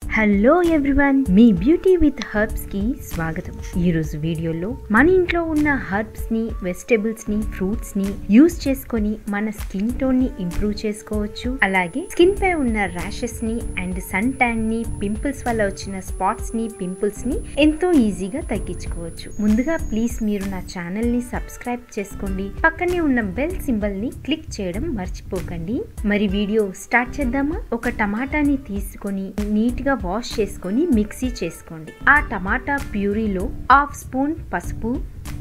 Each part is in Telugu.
హలో ఎవ్రీవన్ మీ బ్యూటీ విత్ హర్బ్స్ కి స్వాగతం ఈ రోజు వీడియోలో మన ఇంట్లో ఉన్న హర్బ్స్ ని వెజిటబుల్స్ ని ఫ్రూట్స్ ని యూస్ చేసుకొని మన స్కిన్ టోన్ ని ఇంప్రూవ్ చేసుకోవచ్చు అలాగే స్కిన్ పై ఉన్న ర్యాషెస్ ని అండ్ సన్ ట్యాన్ ని పింపుల్స్ వల్ల వచ్చిన స్పాట్స్ ని పింపుల్స్ ని ఎంతో ఈజీగా తగ్గించుకోవచ్చు ముందుగా ప్లీజ్ మీరు నా ఛానల్ ని సబ్స్క్రైబ్ చేసుకోండి పక్కనే ఉన్న బెల్ సింబల్ ని క్లిక్ చేయడం మర్చిపోకండి మరి వీడియో స్టార్ట్ చేద్దామా ఒక టమాటాని తీసుకొని నీట్ గా వాష్ చేసుకొని మిక్సీ చేసుకోండి ఆ టమాటా ప్యూరీలో హాఫ్ స్పూన్ పసుపు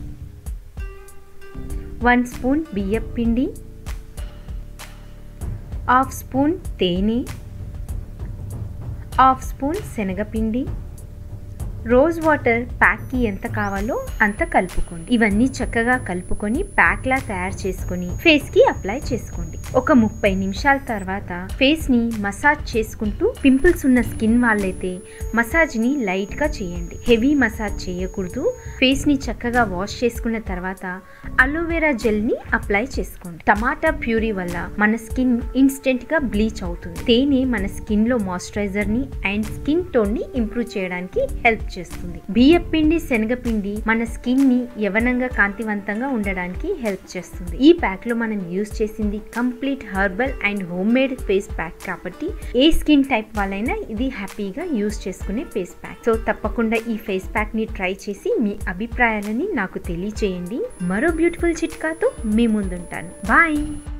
వన్ స్పూన్ బియ్యం పిండి హాఫ్ స్పూన్ తేనె హాఫ్ స్పూన్ శనగపిండి రోజ్ వాటర్ ప్యాక్కి ఎంత కావాలో అంత కలుపుకోండి ఇవన్నీ చక్కగా కలుపుకొని ప్యాక్ లా తయారు చేసుకొని ఫేస్ కి అప్లై చేసుకోండి ఒక ముప్పై నిమిషాల తర్వాత ఫేస్ ని మసాజ్ చేసుకుంటూ పింపుల్స్ ఉన్న స్కిన్ వాళ్ళైతే మసాజ్ ని లైట్ గా చేయండి హెవీ మసాజ్ చేయకూడదు ఫేస్ ని చక్కగా వాష్ చేసుకున్న తర్వాత అలోవెరా జెల్ ని అప్లై చేసుకోండి టమాటా ప్యూరీ వల్ల మన స్కిన్ ఇన్స్టెంట్ గా బ్లీచ్ అవుతుంది తేనె మన స్కిన్ లో మాయిశ్చరైజర్ ని అండ్ స్కిన్ టోన్ ని ఇంప్రూవ్ చేయడానికి హెల్ప్ చేస్తుంది బియ్యం పిండి శనగపిండి మన స్కిన్ ని యవనంగా కాంతివంతంగా ఉండడానికి హెల్ప్ చేస్తుంది ఈ ప్యాక్ లో మనం యూస్ చేసింది complete herbal and home made face pack కాబట్టి ఏ స్కిన్ టైప్ వాళ్ళైనా ఇది హ్యాపీగా యూస్ చేసుకునే ఫేస్ ప్యాక్ సో తప్పకుండా ఈ ఫేస్ ప్యాక్ ని ట్రై చేసి మీ అభిప్రాయాలని నాకు తెలియచేయండి మరో బ్యూటిఫుల్ చిట్కాతో మీ ముందుంటాను బాయ్